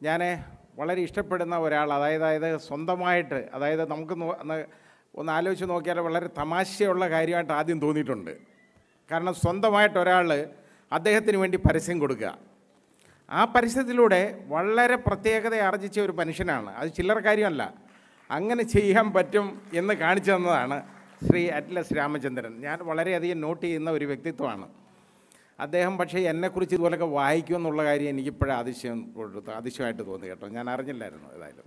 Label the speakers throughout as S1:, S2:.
S1: ഞാൻ വളരെ ഇഷ്ടപ്പെടുന്ന ഒരാൾ അതായത് അതായത് സ്വന്തമായിട്ട് അതായത് നമുക്ക് നോ- ഒന്ന് ഒന്ന് ആലോചിച്ച് നോക്കിയാൽ വളരെ തമാശയുള്ള കാര്യമായിട്ട് ആദ്യം തോന്നിയിട്ടുണ്ട് കാരണം സ്വന്തമായിട്ട് ഒരാൾ അദ്ദേഹത്തിന് വേണ്ടി പരസ്യം കൊടുക്കുക ആ പരസ്യത്തിലൂടെ വളരെ പ്രത്യേകത ആർജിച്ച ഒരു മനുഷ്യനാണ് അത് ചില്ലറ കാര്യമല്ല അങ്ങനെ ചെയ്യാൻ പറ്റും എന്ന് കാണിച്ചു തന്നതാണ് ശ്രീ അറ്റ്ലസ് രാമചന്ദ്രൻ ഞാൻ വളരെയധികം നോട്ട് ചെയ്യുന്ന ഒരു വ്യക്തിത്വമാണ് അദ്ദേഹം പക്ഷേ എന്നെക്കുറിച്ച് ഇതുപോലൊക്കെ വായിക്കുമെന്നുള്ള കാര്യം എനിക്കിപ്പോഴും അതിശയം കൊടുത്തു അതിശയമായിട്ട് തോന്നി കേട്ടോ ഞാൻ അറിഞ്ഞില്ലായിരുന്നു ഏതായാലും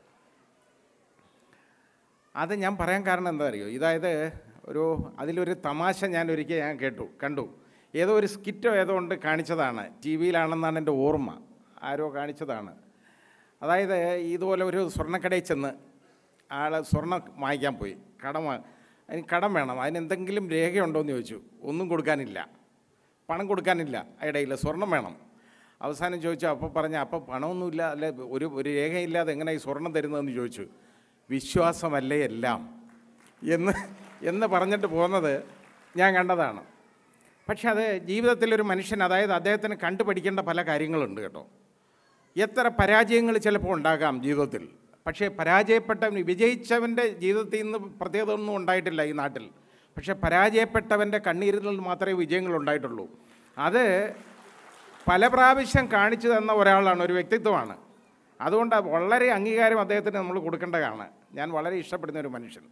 S1: അത് ഞാൻ പറയാൻ കാരണം എന്താ അറിയോ ഇതായത് ഒരു അതിലൊരു തമാശ ഞാൻ ഒരിക്കൽ ഞാൻ കേട്ടു കണ്ടു ഏതോ ഒരു സ്കിറ്റോ ഏതോ കൊണ്ട് കാണിച്ചതാണ് ടി വിയിലാണെന്നാണ് എൻ്റെ ഓർമ്മ ആരോ കാണിച്ചതാണ് അതായത് ഇതുപോലെ ഒരു സ്വർണ്ണക്കടയിൽ ചെന്ന് ആൾ സ്വർണ്ണം വാങ്ങിക്കാൻ പോയി കടം വാ- അതിന് കടം വേണം അതിന് എന്തെങ്കിലും രേഖയുണ്ടോ എന്ന് ചോദിച്ചു ഒന്നും കൊടുക്കാനില്ല പണം കൊടുക്കാനില്ല ഇടയിൽ സ്വർണം വേണം അവസാനം ചോദിച്ചു അപ്പോൾ പറഞ്ഞ അപ്പോൾ പണമൊന്നുമില്ല അല്ലെ ഒരു ഒരു രേഖയില്ലാതെ എങ്ങനെ ഈ സ്വർണം തരുന്നതെന്ന് ചോദിച്ചു വിശ്വാസമല്ലേ എല്ലാം എന്ന് എന്ന് പറഞ്ഞിട്ട് പോകുന്നത് ഞാൻ കണ്ടതാണ് പക്ഷെ അത് ജീവിതത്തിലൊരു മനുഷ്യൻ അതായത് അദ്ദേഹത്തിന് കണ്ടുപഠിക്കേണ്ട പല കാര്യങ്ങളുണ്ട് കേട്ടോ എത്ര പരാജയങ്ങൾ ചിലപ്പോൾ ഉണ്ടാകാം ജീവിതത്തിൽ പക്ഷേ പരാജയപ്പെട്ടവൻ വിജയിച്ചവൻ്റെ ജീവിതത്തിൽ നിന്ന് പ്രത്യേകത ഒന്നും ഉണ്ടായിട്ടില്ല ഈ നാട്ടിൽ പക്ഷേ പരാജയപ്പെട്ടവൻ്റെ കണ്ണീരിൽ നിന്ന് മാത്രമേ വിജയങ്ങൾ ഉണ്ടായിട്ടുള്ളൂ അത് പല പ്രാവശ്യം കാണിച്ചു തന്ന ഒരാളാണ് ഒരു വ്യക്തിത്വമാണ് അതുകൊണ്ട് വളരെ അംഗീകാരം അദ്ദേഹത്തിന് നമ്മൾ കൊടുക്കേണ്ടതാണ് ഞാൻ വളരെ ഇഷ്ടപ്പെടുന്ന ഒരു മനുഷ്യൻ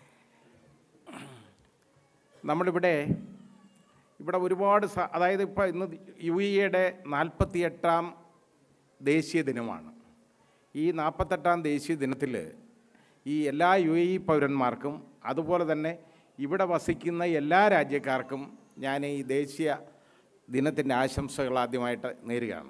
S1: നമ്മളിവിടെ ഇവിടെ ഒരുപാട് സ- അതായത് ഇപ്പോൾ ഇന്ന് യു ഇയുടെ നാൽപ്പത്തിയെട്ടാം ദേശീയ ദിനമാണ് ഈ നാൽപ്പത്തെട്ടാം ദേശീയ ദിനത്തിൽ ഈ എല്ലാ യു എ ഇ പൗരന്മാർക്കും അതുപോലെ തന്നെ ഇവിടെ വസിക്കുന്ന എല്ലാ രാജ്യക്കാർക്കും ഞാൻ ഈ ദേശീയ ദിനത്തിൻ്റെ ആശംസകൾ ആദ്യമായിട്ട് നേരുകയാണ്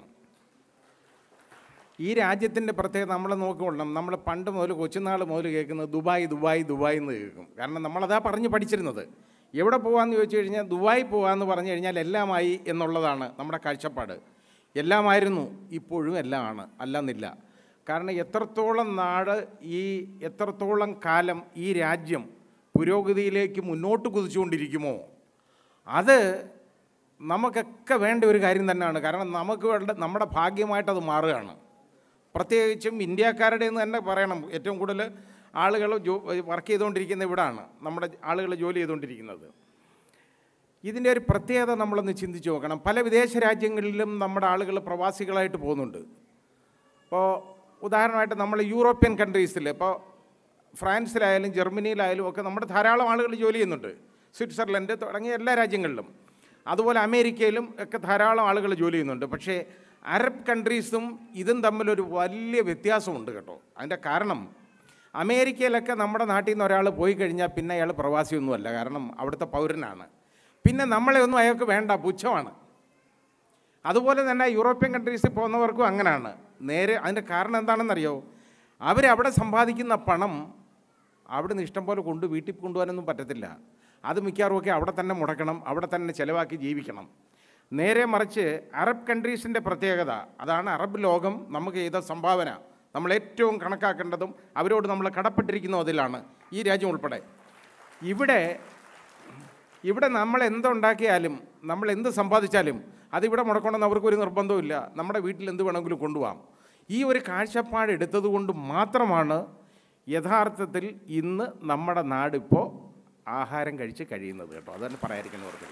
S1: ഈ രാജ്യത്തിൻ്റെ പ്രത്യേകത നമ്മൾ നോക്കിക്കൊള്ളണം നമ്മൾ പണ്ട് മുതൽ കൊച്ചുനാൾ മുതൽ കേൾക്കുന്നത് ദുബായ് ദുബായ് ദുബായ് എന്ന് കേൾക്കും കാരണം നമ്മളതാ പറഞ്ഞ് പഠിച്ചിരുന്നത് എവിടെ പോകാമെന്ന് ചോദിച്ചു കഴിഞ്ഞാൽ ദുബായ് പോകാമെന്ന് പറഞ്ഞു കഴിഞ്ഞാൽ എല്ലാമായി എന്നുള്ളതാണ് നമ്മുടെ കാഴ്ചപ്പാട് എല്ലാമായിരുന്നു ഇപ്പോഴും എല്ലാമാണ് അല്ലെന്നില്ല കാരണം എത്രത്തോളം നാട് ഈ എത്രത്തോളം കാലം ഈ രാജ്യം പുരോഗതിയിലേക്ക് മുന്നോട്ട് കുതിച്ചുകൊണ്ടിരിക്കുമോ അത് നമുക്കൊക്കെ വേണ്ട ഒരു കാര്യം തന്നെയാണ് കാരണം നമുക്ക് വേണ്ട നമ്മുടെ ഭാഗ്യമായിട്ട് അത് മാറുകയാണ് പ്രത്യേകിച്ചും ഇന്ത്യക്കാരുടെ എന്ന് തന്നെ പറയണം ഏറ്റവും കൂടുതൽ ആളുകൾ ജോ വർക്ക് ചെയ്തുകൊണ്ടിരിക്കുന്ന ഇവിടാണ് നമ്മുടെ ആളുകൾ ജോലി ചെയ്തുകൊണ്ടിരിക്കുന്നത് ഇതിൻ്റെ ഒരു പ്രത്യേകത നമ്മളൊന്ന് ചിന്തിച്ച് നോക്കണം പല വിദേശ രാജ്യങ്ങളിലും നമ്മുടെ ആളുകൾ പ്രവാസികളായിട്ട് പോകുന്നുണ്ട് ഇപ്പോൾ ഉദാഹരണമായിട്ട് നമ്മൾ യൂറോപ്യൻ കൺട്രീസിൽ ഇപ്പോൾ ഫ്രാൻസിലായാലും ജർമ്മനിയിലായാലും ഒക്കെ നമ്മുടെ ധാരാളം ആളുകൾ ജോലി ചെയ്യുന്നുണ്ട് സ്വിറ്റ്സർലൻഡ് തുടങ്ങിയ എല്ലാ രാജ്യങ്ങളിലും അതുപോലെ അമേരിക്കയിലും ഒക്കെ ധാരാളം ആളുകൾ ജോലി ചെയ്യുന്നുണ്ട് പക്ഷേ അറബ് കൺട്രീസും ഇതും തമ്മിലൊരു വലിയ വ്യത്യാസമുണ്ട് കേട്ടോ അതിൻ്റെ കാരണം അമേരിക്കയിലൊക്കെ നമ്മുടെ നാട്ടിൽ നിന്ന് ഒരാൾ പോയി കഴിഞ്ഞാൽ പിന്നെ അയാൾ പ്രവാസിയൊന്നുമല്ല കാരണം അവിടുത്തെ പൗരനാണ് പിന്നെ നമ്മളെ ഒന്നും അയാൾക്ക് വേണ്ട പുച്ഛമാണ് അതുപോലെ തന്നെ യൂറോപ്യൻ കൺട്രീസിൽ പോകുന്നവർക്കും അങ്ങനെയാണ് നേരെ അതിൻ്റെ കാരണം എന്താണെന്നറിയോ അവരവിടെ സമ്പാദിക്കുന്ന പണം അവിടെ നിന്ന് ഇഷ്ടം പോലെ കൊണ്ട് വീട്ടിൽ കൊണ്ടുപോകാനൊന്നും പറ്റത്തില്ല അത് മിക്കവാറുമൊക്കെ അവിടെ തന്നെ മുടക്കണം അവിടെ തന്നെ ചിലവാക്കി ജീവിക്കണം നേരെ മറിച്ച് അറബ് കൺട്രീസിൻ്റെ പ്രത്യേകത അതാണ് അറബ് ലോകം നമുക്ക് ചെയ്ത സംഭാവന നമ്മൾ ഏറ്റവും കണക്കാക്കേണ്ടതും അവരോട് നമ്മൾ കടപ്പെട്ടിരിക്കുന്ന അതിലാണ് ഈ രാജ്യം ഉൾപ്പെടെ ഇവിടെ ഇവിടെ നമ്മൾ എന്തുണ്ടാക്കിയാലും നമ്മൾ എന്ത് സമ്പാദിച്ചാലും അതിവിടെ മുടക്കണമെന്ന് അവർക്കൊരു നിർബന്ധമില്ല നമ്മുടെ വീട്ടിൽ എന്ത് വേണമെങ്കിലും കൊണ്ടുപോകാം ഈ ഒരു കാഴ്ചപ്പാട് എടുത്തത് കൊണ്ട് മാത്രമാണ് യഥാർത്ഥത്തിൽ ഇന്ന് നമ്മുടെ നാടിപ്പോൾ ആഹാരം കഴിച്ച് കഴിയുന്നത് കേട്ടോ അതന്നെ പറയാതിരിക്കുന്നവർക്ക്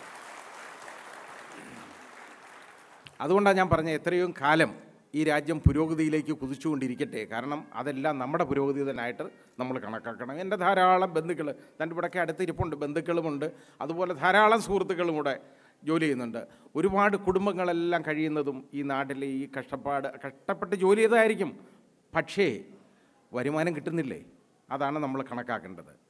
S1: അതുകൊണ്ടാണ് ഞാൻ പറഞ്ഞത് എത്രയും കാലം ഈ രാജ്യം പുരോഗതിയിലേക്ക് കുതിച്ചുകൊണ്ടിരിക്കട്ടെ കാരണം അതെല്ലാം നമ്മുടെ പുരോഗതി തന്നെയായിട്ട് നമ്മൾ കണക്കാക്കണം എൻ്റെ ധാരാളം ബന്ധുക്കൾ തൻ്റെ ഇവിടെയൊക്കെ അടുത്ത് ഇരിപ്പുണ്ട് ബന്ധുക്കളുമുണ്ട് അതുപോലെ ധാരാളം സുഹൃത്തുക്കളും കൂടെ ജോലി ചെയ്യുന്നുണ്ട് ഒരുപാട് കുടുംബങ്ങളെല്ലാം കഴിയുന്നതും ഈ നാട്ടിലെ ഈ കഷ്ടപ്പാട് കഷ്ടപ്പെട്ട് ജോലി ചെയ്തതായിരിക്കും പക്ഷേ വരുമാനം കിട്ടുന്നില്ലേ അതാണ് നമ്മൾ കണക്കാക്കേണ്ടത്